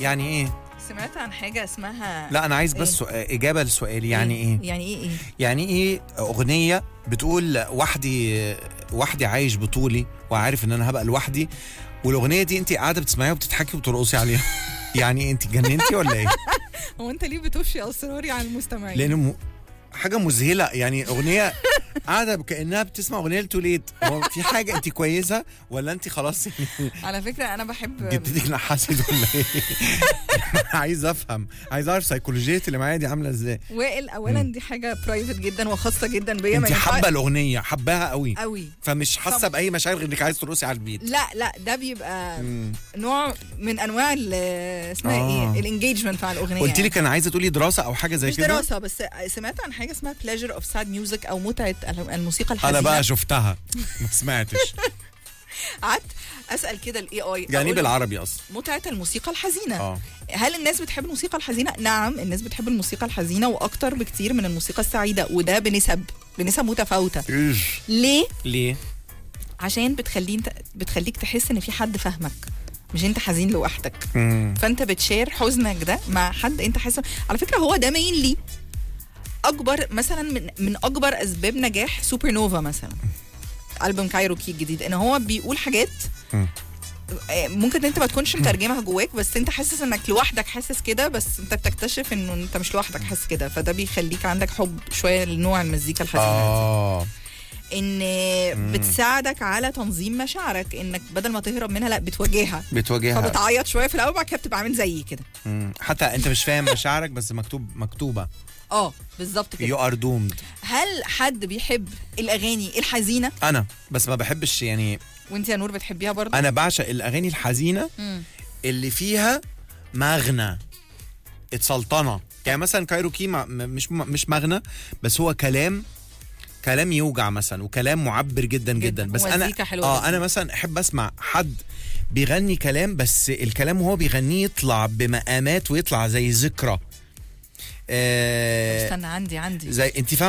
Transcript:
يعني ايه سمعت عن حاجه اسمها لا انا عايز بس إيه؟ سؤال اجابه لسؤالي يعني ايه يعني ايه ايه يعني ايه اغنيه بتقول وحدي وحدي عايش بطولي وعارف ان انا هبقى لوحدي والاغنيه دي انت قاعده بتسمعيها وبتضحكي وبترقصي عليها يعني انت جننتي ولا ايه هو انت ليه بتفشي اسراري على المستمعين لان م... حاجه مذهله يعني اغنيه قاعده كانها بتسمع اغنيه لتوليت هو في حاجه انت كويسه ولا انت خلاص يعني على فكره انا بحب جبتك نحاسد ولا ايه عايز افهم عايز اعرف سيكولوجيه اللي معايا دي عامله ازاي وائل اولا دي حاجه برايفت جدا وخاصه جدا بيا انت ما ينفع- حابه الاغنيه حباها قوي قوي فمش حاسه طبعا. باي مشاعر غير انك عايز ترقصي على البيت لا لا ده بيبقى مم. نوع من انواع ال- اسمها آه. ايه الانجيجمنت مع الاغنيه قلت لي كان عايزه تقولي دراسه او حاجه زي مش كده دراسه بس سمعت عن حاجه اسمها pleasure of sad music او متعه الموسيقى الحزينه انا بقى شفتها ما سمعتش قعدت اسال كده الاي اي يعني ايه بالعربي اصلا متعه الموسيقى الحزينه اه هل الناس بتحب الموسيقى الحزينه نعم الناس بتحب الموسيقى الحزينه واكتر بكتير من الموسيقى السعيده وده بنسب بنسب متفاوته إيش. ليه ليه عشان بتخلي انت بتخليك تحس ان في حد فاهمك مش انت حزين لوحدك مم. فانت بتشير حزنك ده مع حد انت حاسس على فكره هو ده مين لي اكبر مثلا من من اكبر اسباب نجاح سوبر نوفا مثلا البوم كايروكي الجديد ان هو بيقول حاجات مم. آه، ممكن انت ما تكونش مترجمها جواك بس انت حاسس انك لوحدك حاسس كده بس انت بتكتشف انه انت مش لوحدك حاسس كده فده بيخليك عندك حب شويه لنوع المزيكا الحزينه دي. اه ان بتساعدك على تنظيم مشاعرك انك بدل ما تهرب منها لا بتواجهها بتواجهها فبتعيط شويه في الاول بعد كده بتبقى عامل زيي كده مم. حتى انت مش فاهم مشاعرك بس مكتوب مكتوبه اه بالظبط كده يو ار دومد هل حد بيحب الاغاني الحزينه انا بس ما بحبش يعني وانت يا نور بتحبيها برضه انا بعشق الاغاني الحزينه مم. اللي فيها مغنى اتسلطنه يعني مثلا كايروكي ما- م- مش م- مش مغنى بس هو كلام كلام يوجع مثلا وكلام معبر جدا جدا, جداً. بس انا ومزيكا حلوة اه جداً. انا مثلا احب اسمع حد بيغني كلام بس الكلام وهو بيغنيه يطلع بمقامات ويطلع زي ذكرى آه استنى عندي عندي زي انت فاهم